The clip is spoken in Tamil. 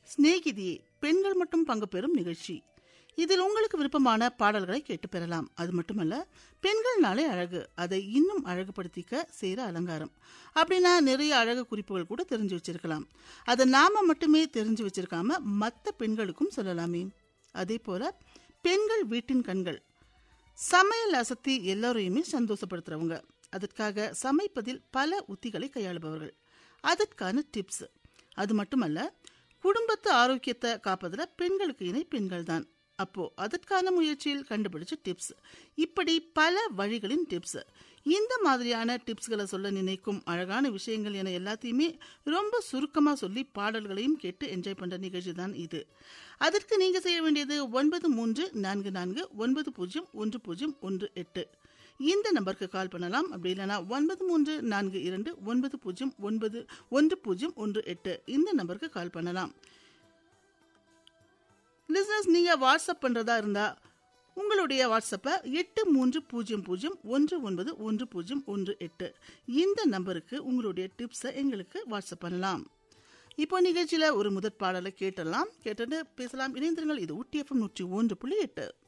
சிநேகிதியே பெண்கள் மட்டும் பங்கு பெறும் நிகழ்ச்சி இதில் உங்களுக்கு விருப்பமான பாடல்களை கேட்டு பெறலாம் அது மட்டுமல்ல பெண்கள் நாளே அழகு அதை இன்னும் அழகுபடுத்திக்க செய்கிற அலங்காரம் அப்படின்னா நிறைய அழகு குறிப்புகள் கூட தெரிஞ்சு வச்சிருக்கலாம் அதை நாம மட்டுமே தெரிஞ்சு வச்சிருக்காம மற்ற பெண்களுக்கும் சொல்லலாமே அதே போல பெண்கள் வீட்டின் கண்கள் சமையல் அசத்தி எல்லாரையுமே சந்தோஷப்படுத்துறவங்க அதற்காக சமைப்பதில் பல உத்திகளை கையாளுபவர்கள் அதற்கான டிப்ஸ் அது மட்டுமல்ல குடும்பத்து ஆரோக்கியத்தை காப்பதில் பெண்களுக்கு இணை பெண்கள் தான் அப்போ அதற்கான முயற்சியில் கண்டுபிடிச்ச டிப்ஸ் இப்படி பல வழிகளின் டிப்ஸ் இந்த மாதிரியான டிப்ஸ்களை சொல்ல நினைக்கும் அழகான விஷயங்கள் என எல்லாத்தையுமே ரொம்ப சுருக்கமா சொல்லி பாடல்களையும் கேட்டு என்ஜாய் பண்ற நிகழ்ச்சி தான் இது அதற்கு நீங்க செய்ய வேண்டியது ஒன்பது மூன்று நான்கு நான்கு ஒன்பது பூஜ்ஜியம் ஒன்று பூஜ்ஜியம் ஒன்று எட்டு இந்த நம்பருக்கு கால் பண்ணலாம் அப்படி இல்லைனா ஒன்பது மூன்று நான்கு இரண்டு ஒன்பது பூஜ்ஜியம் ஒன்பது ஒன்று பூஜ்ஜியம் ஒன்று எட்டு இந்த நம்பருக்கு கால் பண்ணலாம் லிசனர்ஸ் நீங்க வாட்ஸ்அப் பண்றதா இருந்தா உங்களுடைய வாட்ஸ்அப்பை எட்டு மூன்று பூஜ்ஜியம் பூஜ்ஜியம் ஒன்று ஒன்பது ஒன்று பூஜ்ஜியம் ஒன்று எட்டு இந்த நம்பருக்கு உங்களுடைய டிப்ஸை எங்களுக்கு வாட்ஸ்அப் பண்ணலாம் இப்போ நிகழ்ச்சியில ஒரு முதற் பாடலை கேட்டலாம் கேட்டுட்டு பேசலாம் இணைந்திருங்கள் இது ஊட்டி எஃப்எம் நூற்றி ஒன்று புள்ளி எட்டு